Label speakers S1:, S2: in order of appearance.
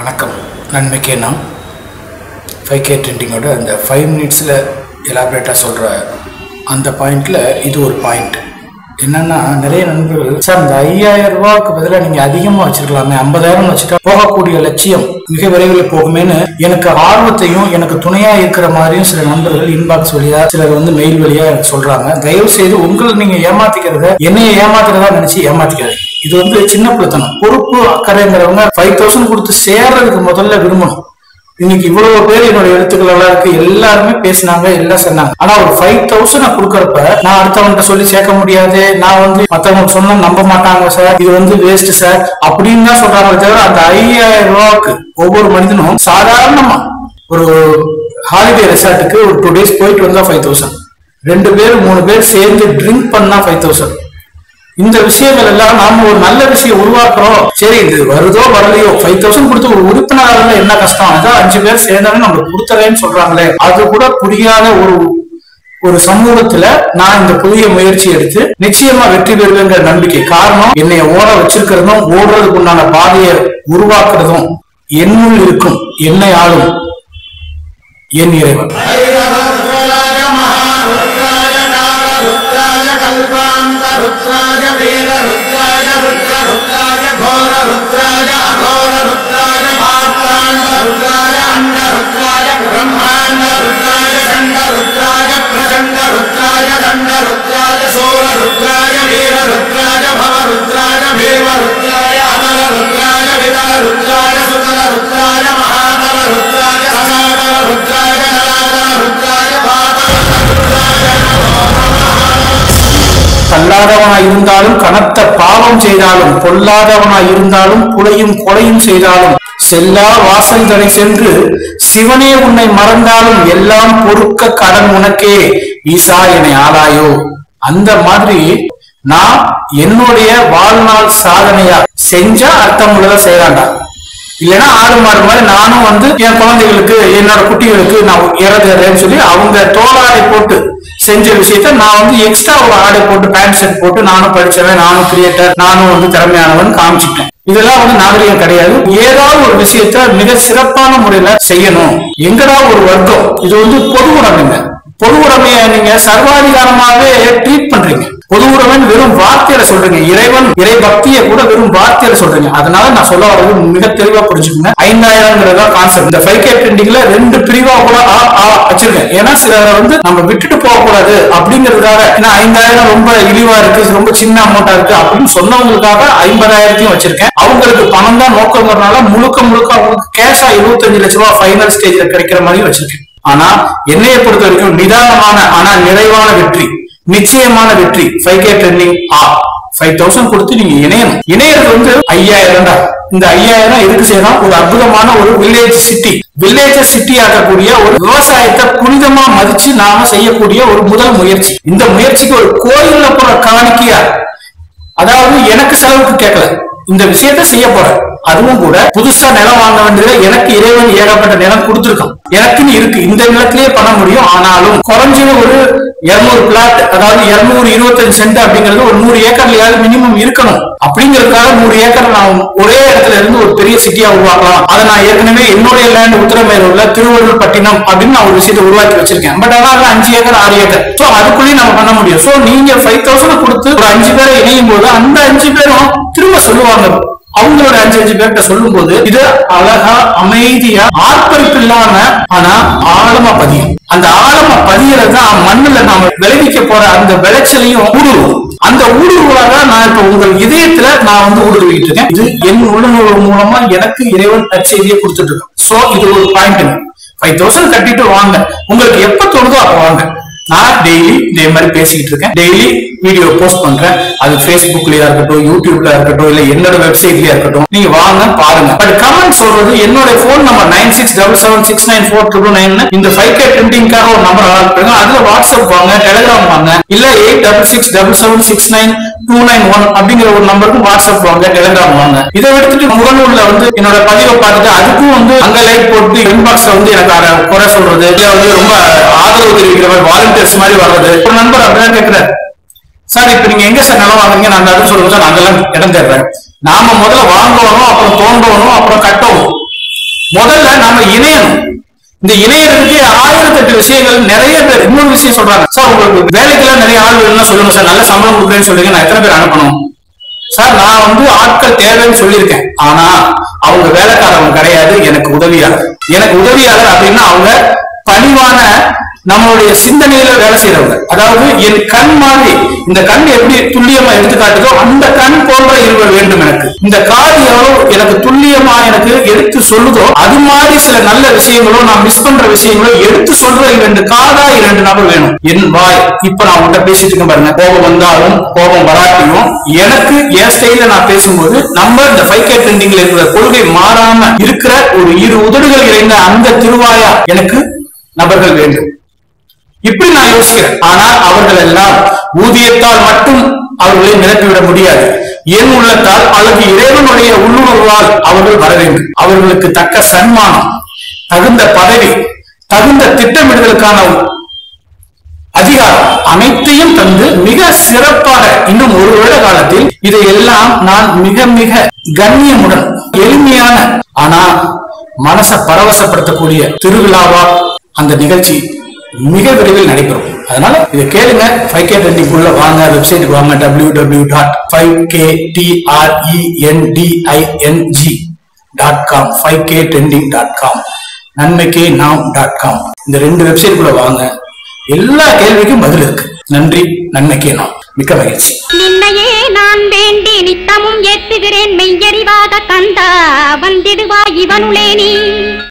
S1: வணக்கம் நன்மைக்கே நாம் ஃபைவ் கே ட்ரெண்டிங்கோட அந்த ஃபைவ் மினிட்ஸில் எலாபரேட்டாக சொல்கிற அந்த பாயிண்டில் இது ஒரு பாயிண்ட் என்னன்னா நிறைய நண்பர்கள் சார் இந்த ஐயாயிரம் ரூபாய்க்கு பதிலாக நீங்கள் அதிகமாக வச்சிருக்கலாமே ஐம்பதாயிரம் வச்சுட்டா போகக்கூடிய லட்சியம் மிக விரைவில் போகுமேன்னு எனக்கு ஆர்வத்தையும் எனக்கு துணையா இருக்கிற மாதிரியும் சில நண்பர்கள் இன்பாக்ஸ் வழியா சிலர் வந்து மெயில் வழியா எனக்கு சொல்றாங்க தயவு செய்து உங்களை நீங்க ஏமாத்திக்கிறத என்னைய ஏமாத்துறதா நினைச்சு ஏமாத்திக்காதீங்க இது வந்து சின்ன பிள்ளைத்தனம் பொறுப்பு அக்கறைங்கிறவங்க ஃபைவ் தௌசண்ட் கொடுத்து சேர்றதுக்கு முதல்ல விரும்பணும் இன்னைக்கு இவ்வளவு பேர் என்னோட எழுத்துக்கள் எல்லாம் இருக்கு எல்லாருமே பேசினாங்க எல்லாம் சொன்னாங்க ஆனா ஒரு ஃபைவ் தௌசண்ட் கொடுக்கறப்ப நான் அடுத்தவன்கிட்ட சொல்லி சேர்க்க முடியாது நான் வந்து மத்தவங்க சொன்னா நம்ப மாட்டாங்க சார் இது வந்து வேஸ்ட் சார் அப்படின்னு தான் சொல்றாங்களே தவிர அந்த ஐயாயிரம் ரூபாய்க்கு ஒவ்வொரு மனிதனும் சாதாரணமா ஒரு ஹாலிடே ரெசார்ட்டுக்கு ஒரு டூ டேஸ் போயிட்டு வந்தா ஃபைவ் தௌசண்ட் ரெண்டு பேர் மூணு பேர் சேர்ந்து ட்ரிங்க் பண்ணா ஃபைவ் தௌசண்ட் இந்த விஷயங்கள் எல்லாம் நாம ஒரு நல்ல விஷயம் உருவாக்குறோம் சரி இது வருதோ வரலையோ ஃபைவ் தௌசண்ட் கொடுத்து ஒரு உறுப்பினராக என்ன கஷ்டம் அதான் அஞ்சு பேர் சேர்ந்தாலும் நம்மளுக்கு கொடுத்துறேன்னு சொல்றாங்களே அது கூட புரியாத ஒரு ஒரு சமூகத்துல நான் இந்த புதிய முயற்சி எடுத்து நிச்சயமா வெற்றி பெறுவேங்கிற நம்பிக்கை காரணம் என்னை ஓட வச்சிருக்கிறதும் ஓடுறதுக்கு உண்டான பாதையை உருவாக்குறதும் என்னுள் இருக்கும் என்னை ஆளும் என் இறைவன்
S2: ருத்ராய மகாருத்ராய நாரருத்ராய கல்பாந்தருத்ராய வீரருத்ராய ருத்ரருத்ராய கோரருத்ராய அகோரருத்ராய மார்த்தாண்டருத்ராய அண்டருத்ராய பிரம்மாண்டருத்ராய சண்டருத்ராய பிரசண்டருத்ராய தண்டருத்ராய சூரருத்ராய வீரருத்ராய பவருத்ராய பீமருத்ராய அமரருத்ராய விதருத்ராய சுதருத்ராய மகாதருத்ராய சகாதருத்ராய நலாதருத்ராய பாதருத்ராய
S1: கல்லாதவனாய் இருந்தாலும் கனத்த பாவம் செய்தாலும் பொல்லாதவனாய் இருந்தாலும் புலையும் கொலையும் செய்தாலும் செல்லா வாசல் தனை சென்று சிவனே உன்னை மறந்தாலும் எல்லாம் பொறுக்க கடன் உனக்கே ஈசா என்னை ஆளாயோ அந்த மாதிரி நான் என்னுடைய வாழ்நாள் சாதனையா செஞ்சா அர்த்தம் உள்ளதா செய்யலாண்டா இல்லைன்னா ஆடு மாடு மாதிரி நானும் வந்து என் குழந்தைகளுக்கு என்னோட குட்டிகளுக்கு நான் இறதுறேன்னு சொல்லி அவங்க தோலாடை போட்டு செஞ்ச விஷயத்த நான் வந்து எக்ஸ்ட்ரா ஒரு ஆடை போட்டு பேண்ட் ஷர்ட் போட்டு நானும் படிச்சவன் நானும் கிரியேட்டர் நானும் வந்து திறமையானவன் காமிச்சிட்டேன் இதெல்லாம் வந்து நாகரிகம் கிடையாது ஏதாவது ஒரு விஷயத்த மிக சிறப்பான முறையில செய்யணும் எங்கடா ஒரு வர்க்கம் இது வந்து பொது உடைமைங்க பொது உடைமையை நீங்க சர்வாதிகாரமாவே ட்ரீட் பண்றீங்க பொது உடைமைன்னு வெறும் வார்த்தையில சொல்றீங்க இறைவன் இறை பக்தியை கூட வெறும் வார்த்தையில சொல்றீங்க அதனால நான் சொல்ல வரது மிக தெளிவா புரிஞ்சுக்கோங்க ஐந்தாயிரம்ங்கிறதா கான்செப்ட் இந்த ஃபைவ் கே ட்ரெண்டிங்ல ரெண்டு பிரிவா கூட ஆ, ஆ வச்சிருக்கேன் ஏன்னா சிலரை வந்து நம்ம விட்டுட்டு போக கூடாது அப்படிங்கிறதுக்காக ஏன்னா ஐந்தாயிரம் ரொம்ப இழிவா இருக்கு ரொம்ப சின்ன அமௌண்டா இருக்கு அப்படின்னு சொன்னவங்களுக்காக ஐம்பதாயிரத்தையும் வச்சிருக்கேன் அவங்களுக்கு பணம் தான் நோக்கங்கிறதுனால முழுக்க முழுக்க அவங்களுக்கு கேஷா இருபத்தஞ்சு லட்ச ரூபாய் ஃபைனல் ஸ்டேஜ்ல கிடைக்கிற மாதிரி வச்சிருக்கேன் ஆனா என்னைய பொறுத்த வரைக்கும் நிதானமான ஆனா நிறைவான வெற்றி நிச்சயமான வெற்றி ஃபைவ் கே ட்ரெண்டிங் ஆ ஃபைவ் தௌசண்ட் கொடுத்து நீங்க இணையணும் இணையறது வந்து ஐயாயிரம் தான் இந்த ஐயாயிரம் எதுக்கு செய்யணும் ஒரு அற்புதமான ஒரு வில்லேஜ் சிட்டி வில்லேஜ சிட்டி ஆக்கக்கூடிய ஒரு விவசாயத்தை புனிதமா மதிச்சு நாம செய்யக்கூடிய ஒரு முதல் முயற்சி இந்த முயற்சிக்கு ஒரு கோயில்ல போற காணிக்கையா அதாவது எனக்கு செலவுக்கு கேட்கல இந்த விஷயத்த செய்ய போறேன் அதுவும் கூட புதுசா நிலம் வாங்க வேண்டியது எனக்கு இறைவன் ஏகப்பட்ட நிலம் கொடுத்துருக்கான் எனக்குன்னு இருக்கு இந்த நிலத்திலேயே பண்ண முடியும் ஆனாலும் குறைஞ்சது ஒரு இருநூறு பிளாட் அதாவது இருநூறு இருபத்தஞ்சு சென்ட் அப்படிங்கிறது ஒரு நூறு ஏக்கர்லயாவது மினிமம் இருக்கணும் அப்படிங்கறதுக்காக நூறு ஏக்கர் நான் ஒரே இடத்துல இருந்து ஒரு பெரிய சிட்டியா உருவாக்கலாம் அதை நான் ஏற்கனவே என்னுடைய லேண்ட் உத்தரமேரூர்ல திருவள்ளூர் பட்டினம் அப்படின்னு நான் ஒரு விஷயத்தை உருவாக்கி வச்சிருக்கேன் பட் ஆனா அதுல அஞ்சு ஏக்கர் ஆறு ஏக்கர் சோ அதுக்குள்ளேயும் நம்ம பண்ண முடியும் சோ நீங்க ஃபைவ் தௌசண்ட் கொடுத்து ஒரு அஞ்சு பேரை இணையும் போது அந்த அஞ்சு பேரும் திரும்ப சொல்லுவாங்க அவங்களோட அஞ்சு அஞ்சு பேர்கிட்ட சொல்லும் போது இது அழகா அமைதியா ஆர்ப்பரிப்பு இல்லாம ஆனா ஆழமா பதியும் அந்த ஆழமா பதியறது தான் மண்ணுல நாம விளைவிக்க போற அந்த விளைச்சலையும் ஊடுருவும் அந்த ஊடுருவலாக நான் இப்ப உங்கள் இதயத்துல நான் வந்து ஊடுருவிட்டு இருக்கேன் இது என் உள்ளுணர்வு மூலமா எனக்கு இறைவன் நற்செய்தியை கொடுத்துட்டு இருக்கேன் சோ இது ஒரு பாயிண்ட் ஃபைவ் தௌசண்ட் கட்டிட்டு வாங்க உங்களுக்கு எப்ப தோணுதோ அப்ப வாங்க நான் டெய்லி இதே மாதிரி பேசிக்கிட்டு இருக்கேன் டெய்லி வீடியோ போஸ்ட் பண்றேன் அது Facebookலயா இருக்கட்டும் யூடியூப்ல இருக்கட்டும் இல்ல என்னோட வெப்சைட்லயா இருக்கட்டும் நீங்க வாங்க பாருங்க பட் கமெண்ட் சொல்றது என்னோட phone number nine six double seven six nine four triple nine இந்த ஃபைவ் கே ட்ரெண்டிங்காக ஒரு நம்பர் அனுப்புங்க அதுல வாட்ஸ்அப் வாங்க டெலிகிராம் வாங்க இல்ல eight double six double seven six nine two nine one அப்படிங்கிற ஒரு நம்பருக்கு வாட்ஸ்அப் வாங்க டெலிகிராம் வாங்க இதை எடுத்துட்டு முகநூல்ல வந்து என்னோட பதிவை பார்த்துட்டு அதுக்கும் வந்து அங்க லைக் போட்டு இன்பாக்ஸ்ல வந்து எனக்கு அதை குறை சொல்றது இல்ல வந்து ரொம்ப ஆதரவு தெரிவிக்கிற மாதிரி வாலண்டியர்ஸ் மாதிரி வர்றது ஒரு நண்பர் அப்படிதான் கேட்கிறார் சார் இப்ப நீங்க எங்க சார் நிலம் வாங்குறீங்க நான் அந்த சொல்லுங்க சார் நான் அங்கெல்லாம் இடம் தேடுறேன் நாம முதல்ல வாங்கணும் அப்புறம் தோண்டணும் அப்புறம் கட்டணும் இந்த இணையத்துக்கு ஆயிரத்தெட்டு விஷயங்கள் நிறைய பேர் இன்னொரு விஷயம் சொல்றாங்க சார் உங்களுக்கு வேலைக்கெல்லாம் நிறைய ஆள் வேணும்னா சொல்லுங்க சார் நல்ல சம்பளம் கொடுக்குறேன்னு சொல்லுங்க நான் எத்தனை பேர் அனுப்பணும் சார் நான் வந்து ஆட்கள் தேவைன்னு சொல்லியிருக்கேன் ஆனா அவங்க வேலைக்காரவங்க கிடையாது எனக்கு உதவியாளர் எனக்கு உதவியாளர் அப்படின்னா அவங்க பணிவான நம்மளுடைய சிந்தனையில வேலை செய்யறவங்க அதாவது என் கண் மாதிரி இந்த கண் எப்படி துல்லியமா எடுத்து காட்டுதோ அந்த கண் போன்ற இருவர் வேண்டும் எனக்கு இந்த காது எவ்வளவு எனக்கு துல்லியமா எனக்கு எடுத்து சொல்லுதோ அது மாதிரி சில நல்ல விஷயங்களோ நான் மிஸ் பண்ற விஷயங்களோ எடுத்து சொல்ற இரண்டு காதா இரண்டு நபர் வேணும் என் வாய் இப்ப நான் உங்கள்கிட்ட பேசிட்டு இருக்கேன் பாருங்க கோபம் வந்தாலும் கோபம் வராட்டியும் எனக்கு என் ஸ்டைல நான் பேசும்போது நம்ம இந்த ஃபைவ் கே ட்ரெண்டிங்ல இருக்கிற கொள்கை மாறாம இருக்கிற ஒரு இரு உதடுகள் இறைந்த அந்த திருவாயா எனக்கு நபர்கள் வேண்டும் இப்படி நான் யோசிக்கிறேன் ஆனால் அவர்கள் எல்லாம் ஊதியத்தால் மட்டும் அவர்களை நிரப்பிவிட முடியாது என் உள்ளத்தால் அல்லது இறைவனுடைய உள்ளுணர்வால் அவர்கள் வர வேண்டும் அவர்களுக்கு தக்க சன்மானம் தகுந்த பதவி தகுந்த திட்டமிடுதலுக்கான அதிகாரம் அனைத்தையும் தந்து மிக சிறப்பாக இன்னும் ஒரு வருட காலத்தில் இதையெல்லாம் நான் மிக மிக கண்ணியமுடன் எளிமையான ஆனா மனசை பரவசப்படுத்தக்கூடிய திருவிழாவா அந்த நிகழ்ச்சி மிக விரைவில் நடைபெறும் அதனால இதை கேளுங்க ஃபைவ் கே ட்ரெண்டிங் உள்ள வாங்க வெப்சைட்டுக்கு வாங்க W W dot five K டிஆர்இஎன்டிஐஎன்ஜி dot com five K trending dot com நன்மைக்கே நாம் டாட் காம் இந்த ரெண்டு வெப்சைட்டுக்குள்ள வாங்க எல்லா கேள்விக்கும் பதில் இருக்கு நன்றி நன்மைக்கே நாம் மிக்க மகிழ்ச்சி
S3: நின்னையே நான் வேண்டி நித்தமும் ஏத்துகிறேன் மெய்யறிவாக கந்தா வந்திடுவாய் இவனுளே நீ